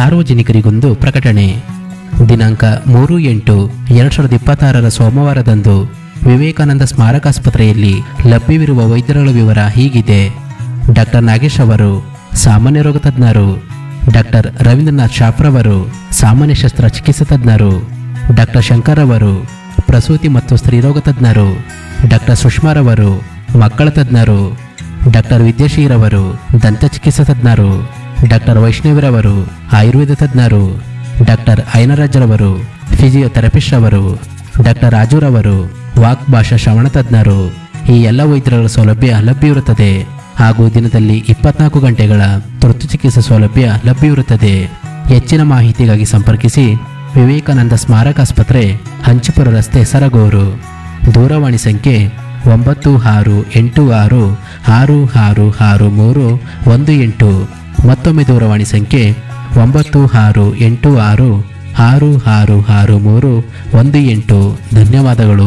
ಸಾರ್ವಜನಿಕರಿಗೊಂದು ಪ್ರಕಟಣೆ ದಿನಾಂಕ ಮೂರು ಎಂಟು ಎರಡು ಸಾವಿರದ ಇಪ್ಪತ್ತಾರರ ಸೋಮವಾರದಂದು ವಿವೇಕಾನಂದ ಸ್ಮಾರಕಾಸ್ಪತ್ರೆಯಲ್ಲಿ ಲಭ್ಯವಿರುವ ವೈದ್ಯರುಗಳ ವಿವರ ಹೀಗಿದೆ ಡಾಕ್ಟರ್ ನಾಗೇಶ್ ಅವರು ಸಾಮಾನ್ಯ ರೋಗ ತಜ್ಞರು ಡಾಕ್ಟರ್ ರವೀಂದ್ರನಾಥ್ ಶಾಪ್ರವರು ಸಾಮಾನ್ಯ ಶಸ್ತ್ರಚಿಕಿತ್ಸಾ ತಜ್ಞರು ಡಾಕ್ಟರ್ ಶಂಕರ್ ಅವರು ಪ್ರಸೂತಿ ಮತ್ತು ಸ್ತ್ರೀರೋಗ ತಜ್ಞರು ಡಾಕ್ಟರ್ ಸುಷ್ಮಾರವರು ಮಕ್ಕಳ ತಜ್ಞರು ಡಾಕ್ಟರ್ ವಿದ್ಯಾಶೀರವರು ದಂತ ಚಿಕಿತ್ಸಾ ತಜ್ಞರು ಡಾಕ್ಟರ್ ವೈಷ್ಣವಿರವರು ಆಯುರ್ವೇದ ತಜ್ಞರು ಡಾಕ್ಟರ್ ಐನರಾಜ್ರವರು ಫಿಸಿಯೋಥೆರಪಿಸ್ಟ್ ಅವರು ಡಾಕ್ಟರ್ ರಾಜುರವರು ವಾಕ್ ಭಾಷಾ ಶ್ರವಣ ತಜ್ಞರು ಈ ಎಲ್ಲ ವೈದ್ಯರ ಸೌಲಭ್ಯ ಲಭ್ಯವಿರುತ್ತದೆ ಹಾಗೂ ದಿನದಲ್ಲಿ ಇಪ್ಪತ್ನಾಲ್ಕು ಗಂಟೆಗಳ ತುರ್ತು ಚಿಕಿತ್ಸೆ ಸೌಲಭ್ಯ ಲಭ್ಯವಿರುತ್ತದೆ ಹೆಚ್ಚಿನ ಮಾಹಿತಿಗಾಗಿ ಸಂಪರ್ಕಿಸಿ ವಿವೇಕಾನಂದ ಸ್ಮಾರಕ ಆಸ್ಪತ್ರೆ ಹಂಚಿಪುರ ರಸ್ತೆ ಸರಗೂರು ದೂರವಾಣಿ ಸಂಖ್ಯೆ ಒಂಬತ್ತು ಆರು ಎಂಟು ಆರು ಆರು ಆರು ಆರು ಮೂರು ಒಂದು ಎಂಟು ಮತ್ತೊಮ್ಮೆ ದೂರವಾಣಿ ಸಂಖ್ಯೆ ಒಂಬತ್ತು ಆರು ಎಂಟು ಆರು ಆರು ಆರು ಆರು ಮೂರು ಒಂದು ಎಂಟು ಧನ್ಯವಾದಗಳು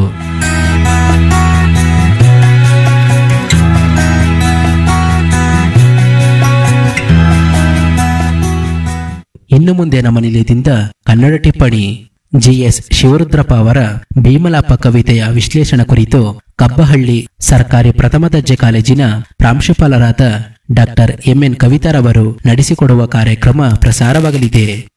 ಇನ್ನು ಮುಂದೆ ನಮ್ಮ ನಿಲಯದಿಂದ ಕನ್ನಡ ಟಿಪ್ಪಣಿ ಜಿಎಸ್ ಶಿವರುದ್ರಪ್ಪ ಅವರ ಭೀಮಲಾಪ ಕವಿತೆಯ ವಿಶ್ಲೇಷಣೆ ಕುರಿತು ಕಬ್ಬಹಳ್ಳಿ ಸರ್ಕಾರಿ ಪ್ರಥಮ ದರ್ಜೆ ಕಾಲೇಜಿನ ಪ್ರಾಂಶುಪಾಲರಾದ ಡಾಕ್ಟರ್ ಎಂಎನ್ ಕವಿತಾರವರು ನಡೆಸಿಕೊಡುವ ಕಾರ್ಯಕ್ರಮ ಪ್ರಸಾರವಾಗಲಿದೆ